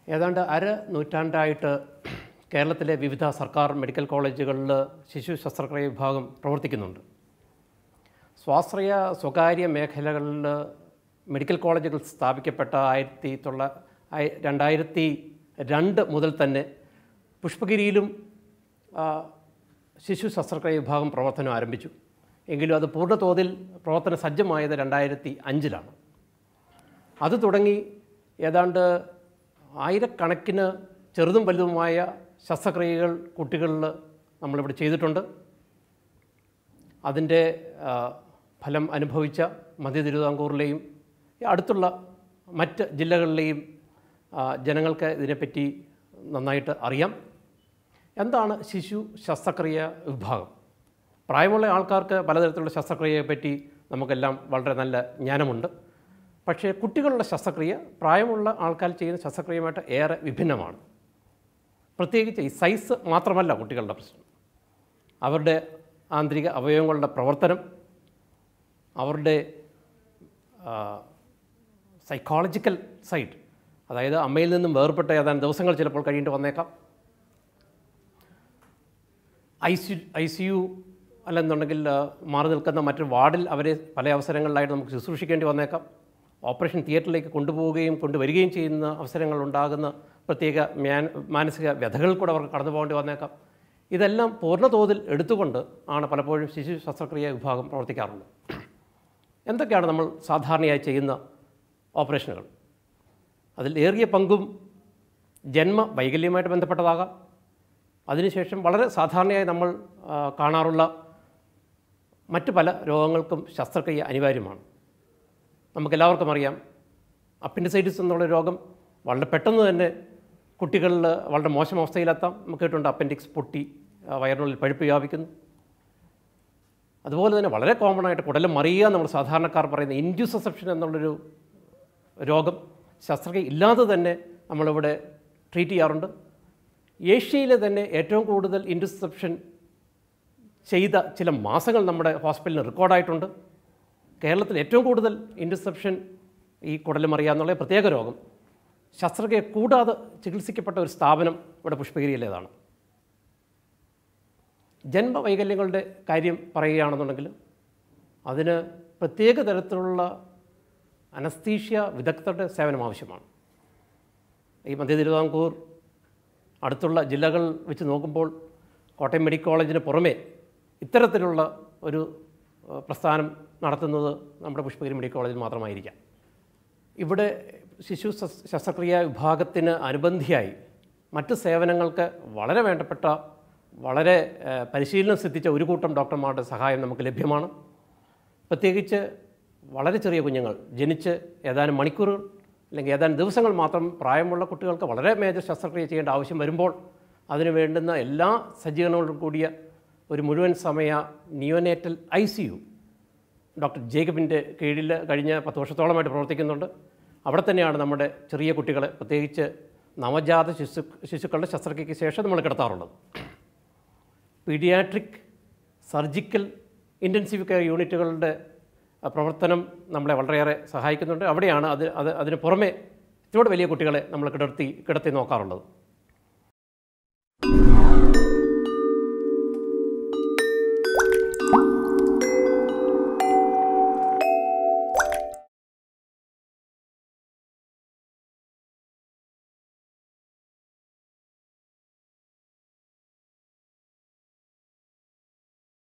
ഏതാണ്ട് അര നൂറ്റാണ്ടായിട്ട് കേരളത്തിലെ വിവിധ സർക്കാർ മെഡിക്കൽ കോളേജുകളിൽ ശിശു ശസ്ത്രക്രിയ വിഭാഗം പ്രവർത്തിക്കുന്നുണ്ട് സ്വാശ്രയ സ്വകാര്യ മേഖലകളിൽ മെഡിക്കൽ കോളേജുകൾ സ്ഥാപിക്കപ്പെട്ട ആയിരത്തി തൊള്ള ആയി- രണ്ടായിരത്തി രണ്ട് മുതൽ തന്നെ പുഷ്പഗിരിയിലും ആ, ശിശു ശസ്ത്രക്രിയ വിഭാഗം പ്രവർത്തനം ആരംഭിച്ചു എങ്കിലും അത് പൂർണ്ണതോതിൽ പ്രവർത്തന സജ്ജമായത് രണ്ടായിരത്തി അഞ്ചിലാണ് അത് തുടങ്ങി ഏതാണ്ട് ആയിരക്കണക്കിന് ചെറുതും വലുതുമായ ശസ്ത്രക്രിയകൾ കുട്ടികളിൽ നമ്മളിവിടെ ചെയ്തിട്ടുണ്ട് അതിൻ്റെ ആ, ഫലം അനുഭവിച്ച മധ്യ തിരുവിതാംകൂറിലെയും ഈ അടുത്തുള്ള മറ്റ് ജില്ലകളിലെയും ആ, ജനങ്ങൾക്ക് ഇതിനെപ്പറ്റി നന്നായിട്ട് അറിയാം എന്താണ് ശിശു ശസ്ത്രക്രിയ വിഭാഗം പ്രായമുള്ള ആൾക്കാർക്ക് പലതരത്തിലുള്ള ശസ്ത്രക്രിയയെപ്പറ്റി നമുക്കെല്ലാം വളരെ നല്ല ജ്ഞാനമുണ്ട് പക്ഷേ കുട്ടികളുടെ ശസ്ത്രക്രിയ പ്രായമുള്ള ആൾക്കാർ ചെയ്യുന്ന ശസ്ത്രക്രിയയുമായിട്ട് ഏറെ വിഭിന്നമാണ് പ്രത്യേകിച്ച് ഈ സൈസ് മാത്രമല്ല കുട്ടികളുടെ പ്രശ്നം അവരുടെ ആന്തരിക അവയവങ്ങളുടെ പ്രവർത്തനം അവരുടെ സൈക്കോളജിക്കൽ സൈഡ് അതായത് അമ്മയിൽ നിന്നും വേർപെട്ട ഏതാനും ദിവസങ്ങൾ ചിലപ്പോൾ കഴിയേണ്ടി വന്നേക്കാം I C I C U അല്ലെന്നുണ്ടെങ്കിൽ ആ, മാറി നിൽക്കുന്ന മറ്റൊരു വാർഡിൽ അവരെ പല അവസരങ്ങളിലായിട്ട് നമുക്ക് ശുശ്രൂഷിക്കേണ്ടി വന്നേക്കാം ഓപ്പറേഷൻ തിയേറ്ററിലേക്ക് കൊണ്ടുപോവുകയും കൊണ്ടുവരികയും ചെയ്യുന്ന അവസരങ്ങൾ ഉണ്ടാകുന്ന പ്രത്യേക മ്യാൻ- മാനസിക വ്യഥകൾ കൂടെ അവർക്ക് കടന്നു പോകേണ്ടി വന്നേക്കാം ഇതെല്ലാം പൂർണ്ണതോതിൽ എടുത്തുകൊണ്ട് ആണ് പലപ്പോഴും ശിശു ശസ്ത്രക്രിയ വിഭാഗം പ്രവർത്തിക്കാറുള്ളത് എന്തൊക്കെയാണ് നമ്മൾ സാധാരണയായി ചെയ്യുന്ന ഓപ്പറേഷനുകൾ അതിൽ ഏറിയ പങ്കും ജന്മ വൈകല്യവുമായിട്ട് ബന്ധപ്പെട്ടതാകാം അതിനുശേഷം വളരെ സാധാരണയായി നമ്മൾ ആ, കാണാറുള്ള മറ്റ് പല രോഗങ്ങൾക്കും ശസ്ത്രക്രിയ അനിവാര്യമാണ് നമുക്കെല്ലാവർക്കും അറിയാം അപ്പൻഡിസൈറ്റിസ് എന്നുള്ള രോഗം വളരെ പെട്ടെന്ന് തന്നെ കുട്ടികളിൽ വളരെ മോശം അവസ്ഥയിലെത്താം നമുക്ക് കേട്ടുണ്ട് അപ്പൻഡിക്സ് പൊട്ടി ആ, വയറിനുള്ളിൽ പഴുപ്പ് വ്യാപിക്കുന്നു അതുപോലെ തന്നെ വളരെ കോമൺ ആയിട്ട് കുടലും മറിയുക നമ്മൾ സാധാരണക്കാർ പറയുന്ന ഇൻഡ്യൂസെപ്ഷൻ എന്നുള്ളൊരു രോഗം ശസ്ത്രക്രിയ ഇല്ലാതെ തന്നെ നമ്മളിവിടെ ട്രീറ്റ് ചെയ്യാറുണ്ട് ഏഷ്യയിലെ തന്നെ ഏറ്റവും കൂടുതൽ ഇൻഡുസെപ്ഷൻ ചെയ്ത ചില മാസങ്ങൾ നമ്മുടെ ഹോസ്പിറ്റലിൽ റെക്കോർഡായിട്ടുണ്ട് കേരളത്തിൽ ഏറ്റവും കൂടുതൽ ഇൻഡുസെപ്ഷൻ ഈ കുടലുമറിയ എന്നുള്ള പ്രത്യേക രോഗം ശസ്ത്രക്രിയ കൂടാതെ ചികിത്സിക്കപ്പെട്ട ഒരു സ്ഥാപനം ഇവിടെ പുഷ്പഗിരിയിലേതാണ് ജന്മവൈകല്യങ്ങളുടെ കാര്യം പറയുകയാണെന്നുണ്ടെങ്കിൽ അതിന് പ്രത്യേക തരത്തിലുള്ള അനസ്തീഷ്യ വിദഗ്ധരുടെ സേവനം ആവശ്യമാണ് ഈ മധ്യ തിരുവിതാംകൂർ അടുത്തുള്ള ജില്ലകൾ വെച്ച് നോക്കുമ്പോൾ കോട്ടയം മെഡിക്കൽ കോളേജിന് പുറമെ ഇത്തരത്തിലുള്ള ഒരു ഏഹ്, പ്രസ്ഥാനം നടത്തുന്നത് നമ്മുടെ പുഷ്പഗിരി മെഡിക്കൽ കോളേജിൽ മാത്രമായിരിക്കാം ഇവിടെ ശിശു ശസ്- ശസ്ത്രക്രിയ വിഭാഗത്തിന് അനുബന്ധിയായി മറ്റ് സേവനങ്ങൾക്ക് വളരെ വേണ്ടപ്പെട്ട വളരെ ഏഹ്, പരിശീലനം സിദ്ധിച്ച ഒരു കൂട്ടം ഡോക്ടർമാരുടെ സഹായം നമുക്ക് ലഭ്യമാണ് പ്രത്യേകിച്ച് വളരെ ചെറിയ കുഞ്ഞുങ്ങൾ ജനിച്ച് ഏതാനും മണിക്കൂറുകൾ അല്ലെങ്കിൽ ഏതാനും ദിവസങ്ങൾ മാത്രം പ്രായമുള്ള കുട്ടികൾക്ക് വളരെ മേജർ ശസ്ത്രക്രിയ ചെയ്യേണ്ട ആവശ്യം വരുമ്പോൾ അതിന് വേണ്ടുന്ന എല്ലാ സജ്ജീകരണങ്ങളോടും കൂടിയ ഒരു മുഴുവൻ സമയ neonatal I C U doctor ജേക്കബിൻ്റെ കീഴിൽ കഴിഞ്ഞ പത്ത് വർഷത്തോളമായിട്ട് പ്രവർത്തിക്കുന്നുണ്ട് അവിടെ തന്നെയാണ് നമ്മുടെ ചെറിയ കുട്ടികളെ പ്രത്യേകിച്ച് നവജാത ശിശു ശിശുക്കളുടെ ശസ്ത്രക്രിയയ്ക്ക് ശേഷം നമ്മൾ കിടത്താറുള്ളത് പീഡിയാട്രിക് സർജിക്കൽ ഇൻറ്റൻസീവ് കെയർ യൂണിറ്റുകളുടെ അഹ്, പ്രവർത്തനം നമ്മളെ വളരെയേറെ സഹായിക്കുന്നുണ്ട് അവിടെയാണ് അത് അത് അതിന് പുറമെ ഇത്തിരി വലിയ കുട്ടികളെ നമ്മൾ കിടത്തി കിടത്തി നോക്കാറുള്ളത്